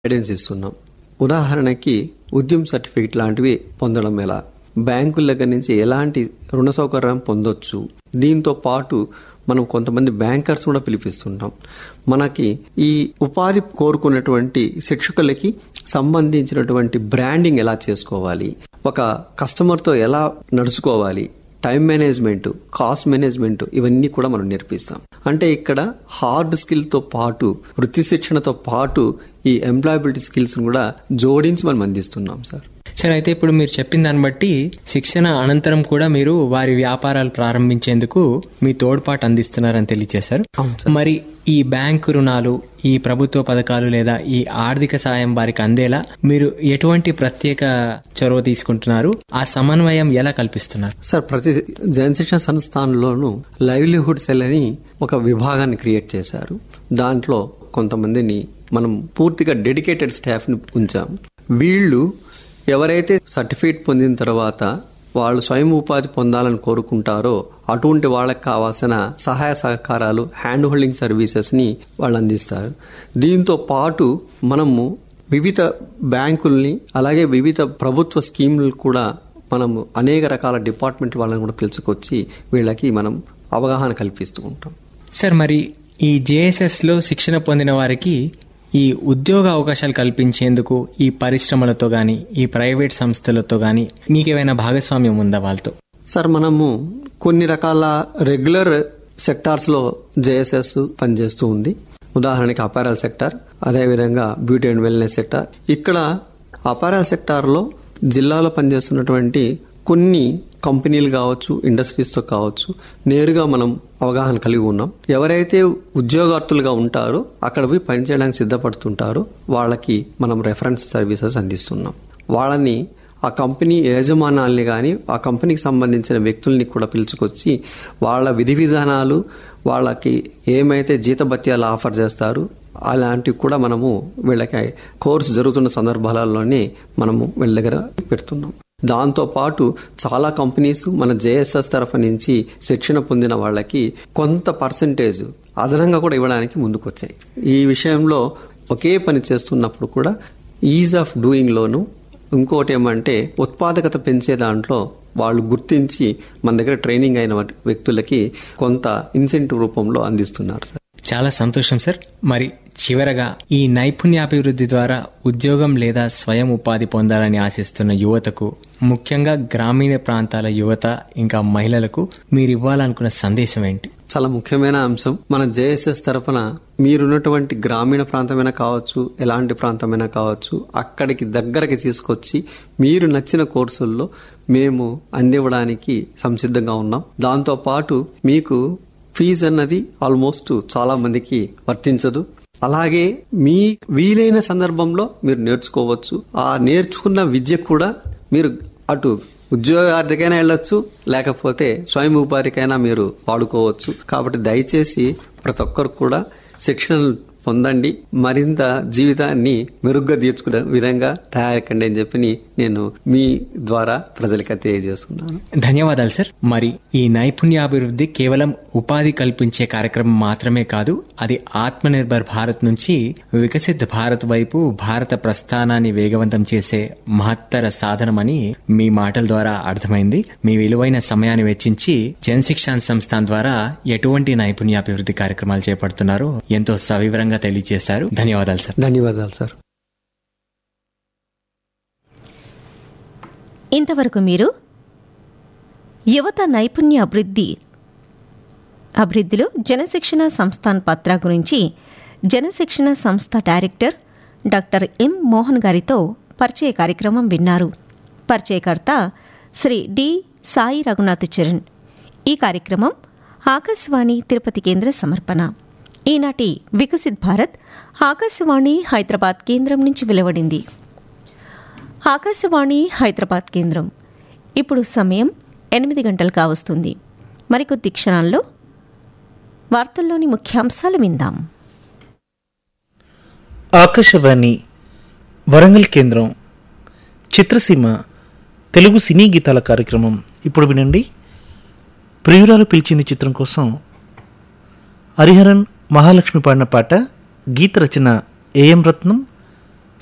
guidance ఇస్తున్నాం ఉదాహరణకి Udyam certificate లాంటివి పొందడం ఎలా బ్యాంకుల దగ్గర నుంచి ఎలాంటి రుణ సౌకర్యం పొందొచ్చు దీంతో పాటు మనం కొంతమంది బ్యాంకర్స్ కూడా పిలిపిస్తుంటాం మనకి ఈ ఉపాధి కోరుకున్నటువంటి శిక్షకులకి సంబంధించినటువంటి బ్రాండింగ్ ఎలా చేసుకోవాలి ఒక కస్టమర్తో ఎలా నడుచుకోవాలి టైం మేనేజ్మెంట్ కాస్ట్ మేనేజ్మెంట్ ఇవన్నీ కూడా మనం నేర్పిస్తాం అంటే ఇక్కడ హార్డ్ స్కిల్ తో పాటు వృత్తి శిక్షణతో పాటు ఈ ఎంప్లాయబిలిటీ స్కిల్స్ కూడా జోడించి మనం అందిస్తున్నాం సార్ సార్ అయితే ఇప్పుడు మీరు చెప్పిన దాన్ని బట్టి శిక్షణ అనంతరం కూడా మీరు వారి వ్యాపారాలు ప్రారంభించేందుకు మీ తోడ్పాటు అందిస్తున్నారని తెలియజేశారు అవును మరి ఈ బ్యాంకు రుణాలు ఈ ప్రభుత్వ పథకాలు లేదా ఈ ఆర్థిక సాయం వారికి అందేలా మీరు ఎటువంటి ప్రత్యేక చొరవ తీసుకుంటున్నారు ఆ సమన్వయం ఎలా కల్పిస్తున్నారు సార్ ప్రతి జనశిక్షణ సంస్థానంలోనూ లైవ్లీహుడ్ సెల్ అని ఒక విభాగాన్ని క్రియేట్ చేశారు దాంట్లో కొంతమందిని మనం పూర్తిగా డెడికేటెడ్ స్టాఫ్ని ఉంచాం వీళ్ళు ఎవరైతే సర్టిఫికేట్ పొందిన తర్వాత వాళ్ళు స్వయం ఉపాధి పొందాలని కోరుకుంటారో అటువంటి వాళ్ళకి కావాల్సిన సహాయ సహకారాలు హ్యాండ్ హోల్డింగ్ సర్వీసెస్ ని వాళ్ళు అందిస్తారు దీంతో పాటు మనము వివిధ బ్యాంకుల్ని అలాగే వివిధ ప్రభుత్వ స్కీములు కూడా మనము అనేక రకాల డిపార్ట్మెంట్ వాళ్ళని కూడా పిలుచుకొచ్చి వీళ్ళకి మనం అవగాహన కల్పిస్తూ ఉంటాం సార్ మరి ఈ జేఎస్ఎస్ లో శిక్షణ పొందిన వారికి ఈ ఉద్యోగ అవకాశాలు కల్పించేందుకు ఈ పరిశ్రమలతో గాని ఈ ప్రైవేట్ సంస్థలతో గాని మీకేమైనా భాగస్వామ్యం ఉందా వాళ్ళతో సార్ మనము కొన్ని రకాల రెగ్యులర్ సెక్టార్స్ లో జేఎస్ఎస్ పనిచేస్తూ ఉంది ఉదాహరణకి అపారల్ సెక్టార్ అదేవిధంగా బ్యూటీ అండ్ వెల్నెస్ సెక్టార్ ఇక్కడ అపారల్ సెక్టార్ లో జిల్లాలో పనిచేస్తున్నటువంటి కొన్ని కంపెనీలు కావచ్చు ఇండస్ట్రీస్తో కావచ్చు నేరుగా మనం అవగాహన కలిగి ఉన్నాం ఎవరైతే ఉద్యోగార్థులుగా ఉంటారో అక్కడ పోయి పనిచేయడానికి సిద్ధపడుతుంటారో వాళ్ళకి మనం రెఫరెన్స్ సర్వీసెస్ అందిస్తున్నాం వాళ్ళని ఆ కంపెనీ యజమానాల్ని కానీ ఆ కంపెనీకి సంబంధించిన వ్యక్తుల్ని కూడా పిలుచుకొచ్చి వాళ్ళ విధి విధానాలు వాళ్ళకి ఏమైతే జీతభత్యాలు ఆఫర్ చేస్తారు అలాంటివి కూడా మనము వీళ్ళకి కోర్సు జరుగుతున్న సందర్భాలలోనే మనము వీళ్ళ దగ్గర పెడుతున్నాం దాంతో పాటు చాలా కంపెనీస్ మన జేఎస్ఎస్ తరఫు నుంచి శిక్షణ పొందిన వాళ్ళకి కొంత పర్సంటేజ్ అదనంగా కూడా ఇవ్వడానికి ముందుకొచ్చాయి ఈ విషయంలో ఒకే పని చేస్తున్నప్పుడు కూడా ఈజ్ ఆఫ్ డూయింగ్ లోను ఇంకోటి ఏమంటే ఉత్పాదకత పెంచే దాంట్లో వాళ్ళు గుర్తించి మన దగ్గర ట్రైనింగ్ అయిన వ్యక్తులకి కొంత ఇన్సెంటివ్ రూపంలో అందిస్తున్నారు సార్ చాలా సంతోషం సార్ మరి చివరగా ఈ నైపుణ్యాభివృద్ధి ద్వారా ఉద్యోగం లేదా స్వయం ఉపాధి పొందాలని ఆశిస్తున్న యువతకు ముఖ్యంగా గ్రామీణ ప్రాంతాల యువత ఇంకా మహిళలకు మీరు ఇవ్వాలనుకున్న సందేశం ఏంటి చాలా ముఖ్యమైన అంశం మన జేఎస్ఎస్ తరపున మీరున్నటువంటి గ్రామీణ ప్రాంతమైనా కావచ్చు ఎలాంటి ప్రాంతమైనా కావచ్చు అక్కడికి దగ్గరకి తీసుకొచ్చి మీరు నచ్చిన కోర్సుల్లో మేము అందివ్వడానికి సంసిద్ధంగా ఉన్నాం దాంతో పాటు మీకు ఫీజు అన్నది ఆల్మోస్ట్ చాలా మందికి వర్తించదు అలాగే మీ వీలైన సందర్భంలో మీరు నేర్చుకోవచ్చు ఆ నేర్చుకున్న విద్య కూడా మీరు అటు ఉద్యోగార్థికైనా వెళ్ళొచ్చు లేకపోతే స్వయం ఉపాధికైనా మీరు వాడుకోవచ్చు కాబట్టి దయచేసి ప్రతి ఒక్కరు కూడా శిక్షణ పొందండి మరింత జీవితాన్ని మెరుగ్గా తీర్చుకునే విధంగా తయారకండి అని చెప్పి నేను మీ ద్వారా ప్రజలకి తెలియజేస్తున్నాను ధన్యవాదాలు సార్ మరి ఈ నైపుణ్యాభివృద్ధి కేవలం ఉపాధి కల్పించే కార్యక్రమం మాత్రమే కాదు అది ఆత్మనిర్భర్ భారత్ నుంచి వికసిత్ భారత్ వైపు భారత ప్రస్థానాన్ని వేగవంతం చేసే మహత్తర సాధనమని మీ మాటల ద్వారా అర్థమైంది మీ విలువైన సమయాన్ని వెచ్చించి జనశిక్షాన్ సంస్థాన్ ద్వారా ఎటువంటి నైపుణ్యాభివృద్ధి కార్యక్రమాలు చేపడుతున్నారో ఎంతో సవివరంగా తెలియజేశారు ధన్యవాదాలు సార్ ధన్యవాదాలు సార్ ఇంతవరకు మీరు యువత నైపుణ్య అభివృద్ధి అభివృద్ధిలో జనశిక్షణ సంస్థాన్ పత్ర గురించి జనశిక్షణ సంస్థ డైరెక్టర్ డాక్టర్ ఎం మోహన్ గారితో పరిచయ కార్యక్రమం విన్నారు పరిచయకర్త శ్రీ డి సాయి రఘునాథ్ చరణ్ ఈ కార్యక్రమం ఆకాశవాణి తిరుపతి కేంద్ర సమర్పణ ఈనాటి వికసిత్ భారత్ ఆకాశవాణి హైదరాబాద్ కేంద్రం నుంచి వెలువడింది ఆకాశవాణి హైదరాబాద్ కేంద్రం ఇప్పుడు సమయం ఎనిమిది గంటలు కావస్తుంది మరికొద్ది క్షణాల్లో వార్తల్లోని ముఖ్యాంశాలు విందాం ఆకాశవాణి వరంగల్ కేంద్రం చిత్రసీమ తెలుగు సినీ గీతాల కార్యక్రమం ఇప్పుడు వినండి ప్రియురాలు పిలిచింది చిత్రం కోసం హరిహరన్ మహాలక్ష్మి పాడిన పాట గీత రచన ఏఎం రత్నం